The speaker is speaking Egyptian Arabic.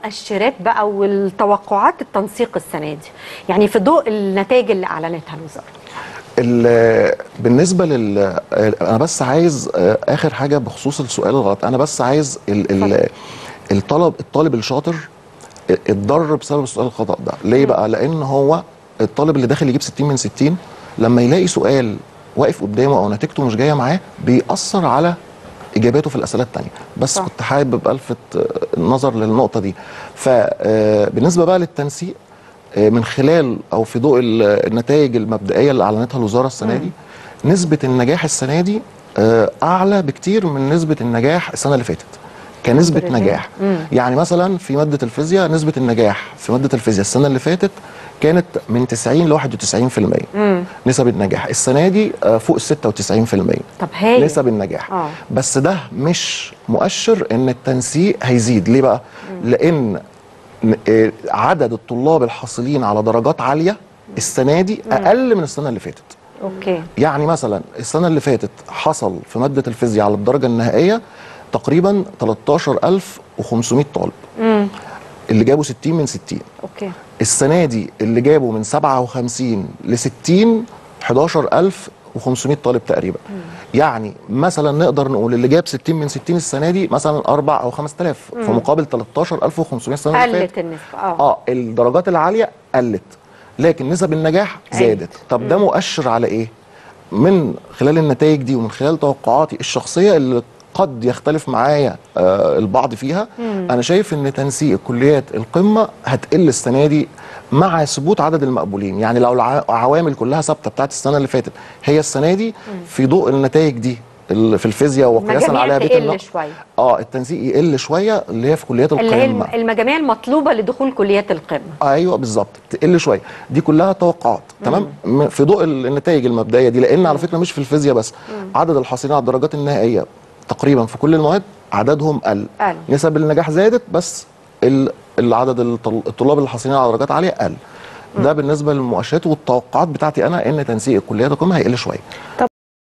المؤشرات بقى والتوقعات التنسيق السنه دي يعني في ضوء النتائج اللي اعلنتها الوزاره ال- بالنسبه لل انا بس عايز آه، اخر حاجه بخصوص السؤال الغلط انا بس عايز ال... ال... الطلب الطالب الشاطر اتضر بسبب السؤال الخطا ده ليه بقى لان هو الطالب اللي داخل يجيب 60 من 60 لما يلاقي سؤال واقف قدامه او نتيجته مش جايه معاه بيأثر على اجاباته في الاسئله الثانيه بس صح. كنت حابب الفت آه، النظر للنقطه دي فبالنسبه بقى للتنسيق آه، من خلال او في ضوء ال- النتائج المبدئيه اللي اعلنتها الوزاره السنه دي نسبه النجاح السنه دي آه، اعلى بكتير من نسبه النجاح السنه اللي فاتت كنسبه الحمد لله. نجاح مم. يعني مثلا في ماده الفيزياء نسبه النجاح في ماده الفيزياء السنه اللي فاتت كانت من 90 ل 91% مم. نسب النجاح السنه دي آه، فوق ال 96% طب هايل نسب النجاح آه. بس ده مش مؤشر ان التنسيق هيزيد ليه بقى لان ن- آه، عدد الطلاب الحاصلين على درجات عاليه السنه دي اقل من السنه اللي فاتت اوكي يعني مثلا السنه اللي فاتت حصل في ماده الفيزياء على الدرجه النهائيه تقريبا 13500 طالب امم اللي جابوا 60 من 60 اوكي السنه دي اللي جابوا من 57 ل 60 11500 طالب تقريبا يعني مثلا نقدر نقول اللي جاب 60 من 60 السنه دي مثلا 4 او 5000 في مقابل 13500 السنه اللي فاتت قلت النسبه اه اه الدرجات العاليه قلت لكن نسب النجاح عالت. زادت طب ده مؤشر على ايه من خلال النتائج دي ومن خلال توقعاتي الشخصيه اللي قد يختلف معايا آه البعض فيها انا شايف ان تنسيق كليات القمه هتقل السنه دي مع ثبوت عدد المقبولين يعني لو الع- العوامل كلها ثابته بتاعت السنه اللي فاتت هي السنه دي في ضوء النتائج دي اللي في الفيزياء وقياسا المجاميع عليها بيت تقل النقد شويه اه التنسيق يقل شويه اللي هي في كليات اللي هي الم- القمه المجاميع المطلوبه لدخول كليات القمه ايوه بالظبط تقل شويه دي كلها توقعات تمام م- في ضوء ال- النتائج المبدئيه دي لان على فكره مش في الفيزياء بس عدد الحاصلين على الدرجات النهائيه تقريبا في كل المواد عددهم قل قل. نسب النجاح زادت بس ال- العدد الطل- الطلاب اللي حاصلين على درجات عاليه قل ده بالنسبه للمؤشرات والتوقعات بتاعتي انا ان تنسيق الكليات القمه هيقل شويه